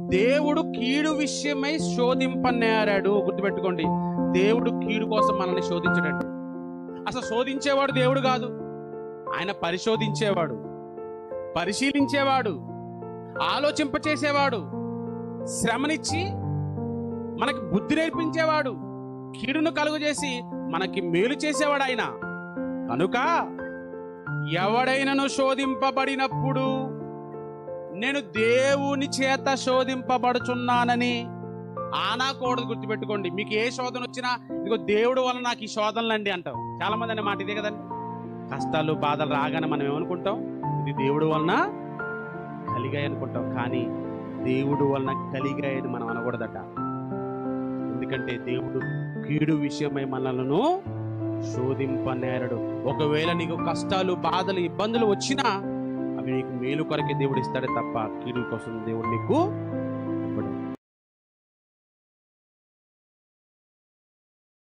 దేవుడు కీడు విషయమై శోధింపనేరాడు గుర్తుపెట్టుకోండి దేవుడు కీడు కోసం మనల్ని శోధించడండి అసలు శోధించేవాడు దేవుడు కాదు ఆయన పరిశోధించేవాడు పరిశీలించేవాడు ఆలోచింపచేసేవాడు శ్రమనిచ్చి మనకి బుద్ధి నేర్పించేవాడు కీడును కలుగజేసి మనకి మేలు చేసేవాడు ఆయన కనుక ఎవడైనను శోధింపబడినప్పుడు నేను దేవుని చేత శోధింపబడుచున్నానని ఆనాకూడదు గుర్తుపెట్టుకోండి మీకు ఏ శోధన వచ్చినా ఇదిగో దేవుడు వల్ల నాకు ఈ శోధనలండి అంటాం చాలా మంది అనే మాట ఇదే కదండి కష్టాలు బాధలు రాగానే మనం ఏమనుకుంటాం ఇది దేవుడు వలన కలిగాయి అనుకుంటాం కానీ దేవుడు వలన కలిగాయని మనం అనకూడదట ఎందుకంటే దేవుడు కీడు విషయమై మనలను శోధింపనేరడు ఒకవేళ నీకు కష్టాలు బాధలు ఇబ్బందులు వచ్చినా అవి నీకు మేలు కొరకే దేవుడు ఇస్తాడే తప్ప కీడు కోసం దేవుడు నీకు